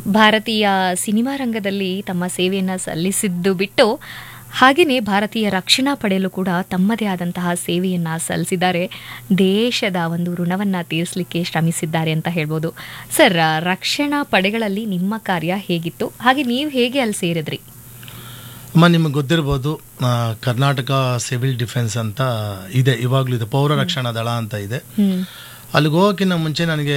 ಭಾರತೀಯ ಸಿನಿಮಾ ರಂಗದಲ್ಲಿ ತಮ್ಮ ಸೇವೆಯನ್ನು ಸಲ್ಲಿಸಿದ್ದು ಬಿಟ್ಟು ಹಾಗೆಯೇ ಭಾರತೀಯ ರಕ್ಷಣಾ ಪಡೆಯಲು ಕೂಡ ತಮ್ಮದೇ ಆದಂತಹ ಸೇವೆಯನ್ನು ಸಲ್ಲಿಸಿದ್ದಾರೆ ದೇಶದ ಒಂದು ಋಣವನ್ನು ತೀರಿಸಲಿಕ್ಕೆ ಶ್ರಮಿಸಿದ್ದಾರೆ ಅಂತ ಹೇಳ್ಬೋದು ಸರ್ ರಕ್ಷಣಾ ಪಡೆಗಳಲ್ಲಿ ನಿಮ್ಮ ಕಾರ್ಯ ಹೇಗಿತ್ತು ಹಾಗೆ ನೀವು ಹೇಗೆ ಅಲ್ಲಿ ಸೇರಿದ್ರಿ ಅಮ್ಮ ನಿಮಗೆ ಗೊತ್ತಿರ್ಬೋದು ಆ, ಕರ್ನಾಟಕ ಸಿವಿಲ್ ಡಿಫೆನ್ಸ್ ಅಂತ ಇದೆ ಇವಾಗಲೂ ಇದೆ ಪೌರ ರಕ್ಷಣಾ ದಳ ಅಂತ ಇದೆ ಹ್ಮ್ ಅಲ್ಲಿಗೆ ಹೋಗೋಕ್ಕಿಂತ ಮುಂಚೆ ನನಗೆ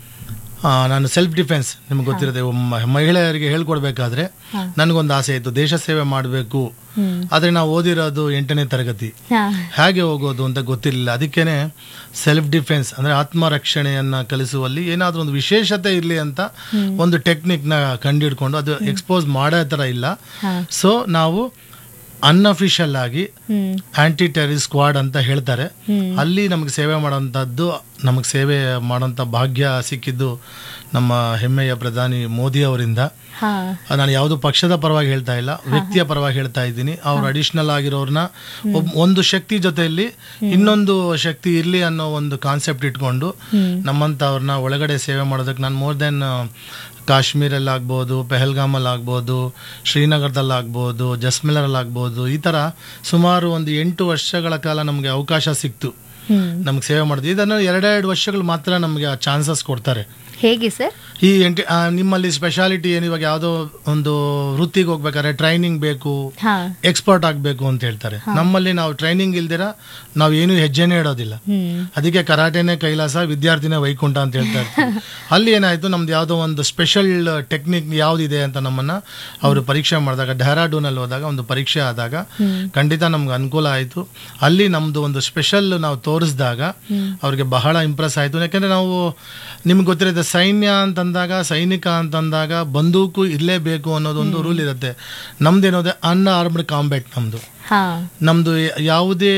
ಆ, ನಾನು ಸೆಲ್ಫ್ ಡಿಫೆನ್ಸ್ ನಿಮ್ಗೆ ಗೊತ್ತಿರುತ್ತೆ ಒಮ್ಮ- ಮಹಿಳೆಯರಿಗೆ ಹೇಳ್ಕೊಡ್ಬೇಕಾದ್ರೆ ನನಗೊಂದು ಆಸೆ ಇತ್ತು ದೇಶ ಸೇವೆ ಮಾಡಬೇಕು ಹ್ಮ್ ಆದರೆ ನಾವು ಓದಿರೋದು ಎಂಟನೇ ತರಗತಿ ಹಾ ಹೇಗೆ ಹೋಗೋದು ಅಂತ ಗೊತ್ತಿರಲಿಲ್ಲ ಅದಕ್ಕೇನೆ ಸೆಲ್ಫ್ ಡಿಫೆನ್ಸ್ ಅಂದರೆ ಆತ್ಮರಕ್ಷಣೆಯನ್ನು ಕಲಿಸುವಲ್ಲಿ ಏನಾದರೂ ಒಂದು ವಿಶೇಷತೆ ಇರಲಿ ಅಂತ ಒಂದು ಟೆಕ್ನಿಕ್ನ ಕಂಡುಹಿಡ್ಕೊಂಡು ಅದು ಎಕ್ಸ್ಪೋಸ್ ಮಾಡೋ ಥರ ಇಲ್ಲ ಹಾ ಸೊ ನಾವು ಅನ್ಅಫಿಷಿಯಲ್ ಆಗಿ ಹ್ಮ್ ಆಂಟಿ ಟೆರರಿಸ್ಟ್ ಸ್ಕ್ವಾಡ್ ಅಂತ ಹೇಳ್ತಾರೆ ಹ್ಮ್ ಅಲ್ಲಿ ನಮಗೆ ಸೇವೆ ಮಾಡೋಂಥದ್ದು ನಮಗೆ ಸೇವೆ ಮಾಡೋಂಥ ಭಾಗ್ಯ ಸಿಕ್ಕಿದ್ದು ನಮ್ಮ ಹೆಮ್ಮೆಯ ಪ್ರಧಾನಿ ಮೋದಿ ಅವರಿಂದ ಹಾ ನಾನು ಯಾವುದು ಪಕ್ಷದ ಪರವಾಗಿ ಹೇಳ್ತಾ ಇಲ್ಲ ವ್ಯಕ್ತಿಯ ಪರವಾಗಿ ಹೇಳ್ತಾ ಇದ್ದೀನಿ ಅವ್ರು ಅಡಿಷನಲ್ ಆಗಿರೋರ್ನ ಒಬ್- ಒಂದು ಶಕ್ತಿ ಜೊತೆಯಲ್ಲಿ ಇನ್ನೊಂದು ಶಕ್ತಿ ಇರಲಿ ಅನ್ನೋ ಒಂದು ಕಾನ್ಸೆಪ್ಟ್ ಇಟ್ಕೊಂಡು ಹ್ಮ್ ನಮ್ಮಂಥವ್ರನ್ನ ಒಳಗಡೆ ಸೇವೆ ಮಾಡೋದಕ್ಕೆ ನಾನು ಮೋರ್ ದೆನ್ ಕಾಶ್ಮೀರಲ್ಲಿ ಆಗ್ಬೋದು ಪೆಹಲ್ಗಾಮಲ್ಲಿ ಆಗ್ಬೋದು ಶ್ರೀನಗರದಲ್ಲಿ ಆಗ್ಬೋದು ಜಸ್ಮಿಲರಲ್ಲಿ ಆಗ್ಬೋದು ಈ ಥರ ಸುಮಾರು ಒಂದು ಎಂಟು ವರ್ಷಗಳ ಕಾಲ ನಮಗೆ ಅವಕಾಶ ಸಿಕ್ತು ಹ್ಮ್ ನಮ್ಗೆ ಸೇವೆ ಮಾಡಿದ್ವಿ ಇದನ್ನು ಎರಡೆರಡು ವರ್ಷಗಳು ಮಾತ್ರ ನಮಗೆ ಆ ಚಾನ್ಸಸ್ ಕೊಡ್ತಾರೆ ಹೇಗೆ ಸರ್ ಈ ಎಂಟಿ ಆ, ನಿಮ್ಮಲ್ಲಿ ಸ್ಪೆಷಾಲಿಟಿ ಏನು ಇವಾಗ ಯಾವುದೋ ಒಂದು ವೃತ್ತಿಗೆ ಹೋಗ್ಬೇಕಾದ್ರೆ ಟ್ರೈನಿಂಗ್ ಬೇಕು ಹಾ ಎಕ್ಸ್ಪರ್ಟ್ ಆಗಬೇಕು ಅಂತ ಹೇಳ್ತಾರೆ ನಮ್ಮಲ್ಲಿ ನಾವು ಟ್ರೈನಿಂಗ್ ಇಲ್ದಿರ ನಾವು ಏನು ಹೆಜ್ಜೆನೇ ಇಡೋದಿಲ್ಲ ಹ್ಮ್ ಅದಕ್ಕೆ ಕರಾಟೆನೇ ಕೈಲಾಸ ವಿದ್ಯಾರ್ಥಿನೇ ವೈಕುಂಠ ಅಂತ ಹೇಳ್ತಾ ಇರ್ತೀವಿ ಅಲ್ಲಿ ಏನಾಯ್ತು ನಮ್ದು ಯಾವುದೋ ಒಂದು ಸ್ಪೆಷಲ್ ಟೆಕ್ನಿಕ್ ಯಾವುದಿದೆ ಅಂತ ನಮ್ಮನ್ನ ಅವರು ಪರೀಕ್ಷೆ ಮಾಡಿದಾಗ ಡೆಹರಾಡೂನಲ್ಲಿ ಹೋದಾಗ ಒಂದು ಪರೀಕ್ಷೆ ಆದಾಗ ಖಂಡಿತ ನಮ್ಗೆ ಅನುಕೂಲ ಆಯಿತು ಅಲ್ಲಿ ನಮ್ಮದು ಒಂದು ಸ್ಪೆಷಲ್ ನಾವು ತೋರಿಸಿದಾಗ ಅವ್ರಿಗೆ ಬಹಳ ಇಂಪ್ರೆಸ್ ಆಯಿತು ಯಾಕೆಂದರೆ ನಾವು ನಿಮ್ಗೆ ಗೊತ್ತಿರುತ್ತೆ ಸೈನ್ಯ ಅಂತಂದಾಗ ಸೈನಿಕ ಅಂತಂದಾಗ ಬಂದೂಕು ಇರಲೇಬೇಕು ಅನ್ನೋದೊಂದು ರೂಲ್ ಇರುತ್ತೆ ನಮ್ದೇನೋದೆ ಅನ್ಆರ್ಮ್ಡ್ ಕಾಂಬ್ಯಾಟ್ ನಮ್ಮದು ಹಾ ನಮ್ಮದು ಯಾವುದೇ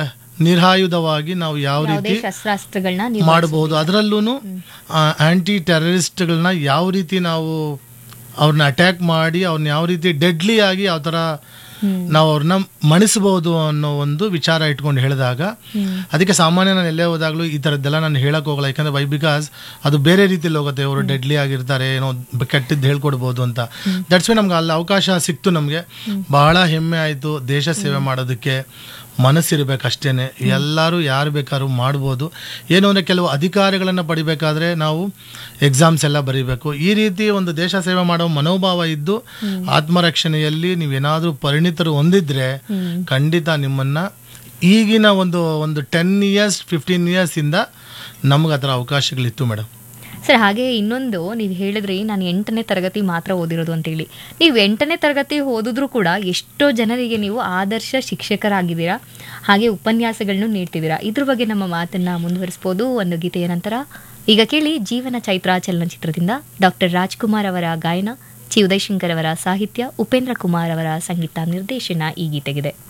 ನಿರಾಯುಧವಾಗಿ ನಾವು ಯಾವ ಯಾವುದೇ ರೀತಿ ಶಸ್ತ್ರಾಸ್ತ್ರಗಳನ್ನ ನೀವು ಮಾಡಬಹುದು ಅದರಲ್ಲೂ ಆಂಟಿ ಟೆರರಿಸ್ಟ್ಗಳನ್ನ ಯಾವ ರೀತಿ ನಾವು ಅವ್ರನ್ನ ಅಟ್ಯಾಕ್ ಮಾಡಿ ಅವ್ರನ್ನ ಯಾವ ರೀತಿ ಡೆಡ್ಲಿ ಆಗಿ ಯಾವ ಥರ ಹ್ಮ್. ನಾವು ಅವ್ರನ್ನ ಮಣಿಸ್ಬೋದು ಅನ್ನೋ ಒಂದು ವಿಚಾರ ಇಟ್ಕೊಂಡು ಹೇಳಿದಾಗ ಅದಕ್ಕೆ ಸಾಮಾನ್ಯ ನಾನು ಎಲ್ಲೇ ಹೋದಾಗಲೂ ಈ ಥರದ್ದೆಲ್ಲ ನಾನು ಹೇಳಕ್ ಹೋಗಲ್ಲ ಯಾಕಂದ್ರೆ ವೈ ಬಿಕಾಸ್ ಅದು ಬೇರೆ ರೀತಿಯಲ್ಲಿ ಹೋಗುತ್ತೆ ಅವರು ಡೆಡ್ಲಿ ಆಗಿರ್ತಾರೆ ಏನೋ ಬ- ಕೆಟ್ಟದ್ದು ಹೇಳ್ಕೊಡ್ಬೋದು ಅಂತ ದಟ್ಸ್ ವೇ ನಮ್ಗೆ ಅಲ್ಲಿ ಅವಕಾಶ ಸಿಕ್ತು ನಮಗೆ ಬಹಳ ಹೆಮ್ಮೆ ಆಯಿತು ದೇಶ ಸೇವೆ ಮಾಡೋದಕ್ಕೆ ಮನಸ್ಸಿರ್ಬೇಕು ಅಷ್ಟೇನೆ ಎಲ್ಲರೂ ಯಾರು ಬೇಕಾದ್ರೂ ಮಾಡ್ಬೋದು ಏನು ಅಂದರೆ ಕೆಲವು ಅಧಿಕಾರಿಗಳನ್ನು ಪಡಿಬೇಕಾದ್ರೆ ನಾವು ಎಕ್ಸಾಮ್ಸ್ ಎಲ್ಲ ಬರೀಬೇಕು ಈ ರೀತಿ ಒಂದು ದೇಶ ಸೇವೆ ಮಾಡೋ ಮನೋಭಾವ ಇದ್ದು ಆತ್ಮರಕ್ಷಣೆಯಲ್ಲಿ ನೀವೇನಾದರೂ ಪರಿಣಿತರು ಹೊಂದಿದ್ರೆ ಖಂಡಿತ ನಿಮ್ಮನ್ನ ಈಗಿನ ಒಂದು ಒಂದು ಟೆನ್ ಇಯರ್ಸ್ ಫಿಫ್ಟೀನ್ ಇಯರ್ಸಿಂದ ನಮ್ಗೆ ಆ ಥರ ಅವಕಾಶಗಳಿತ್ತು ಮೇಡಮ್ ಸರ್ ಹಾಗೆ ಇನ್ನೊಂದು ನೀವು ಹೇಳಿದ್ರಿ ನಾನು ಎಂಟನೇ ತರಗತಿ ಮಾತ್ರ ಓದಿರೋದು ಅಂತೇಳಿ ನೀವು ಎಂಟನೇ ತರಗತಿ ಓದಿದ್ರು ಕೂಡ ಎಷ್ಟೋ ಜನರಿಗೆ ನೀವು ಆದರ್ಶ ಶಿಕ್ಷಕರಾಗಿದ್ದೀರಾ ಹಾಗೆ ಉಪನ್ಯಾಸಗಳನ್ನು ನೀಡ್ತಿದ್ದೀರಾ ಇದ್ರ ಬಗ್ಗೆ ನಮ್ಮ ಮಾತನ್ನ ಮುಂದುವರಿಸ್ಬೋದು ಒಂದು ಗೀತೆಯ ನಂತರ ಈಗ ಕೇಳಿ ಜೀವನ ಚೈತ್ರ ಚಲನಚಿತ್ರದಿಂದ ಡಾಕ್ಟರ್ ರಾಜ್ಕುಮಾರ್ ಅವರ ಗಾಯನ ಚಿ ಉದಯಶಂಕರ್ ಅವರ ಸಾಹಿತ್ಯ ಉಪೇಂದ್ರ ಕುಮಾರ್ ಅವರ ಸಂಗೀತ ನಿರ್ದೇಶನ ಈ ಗೀತೆಗಿದೆ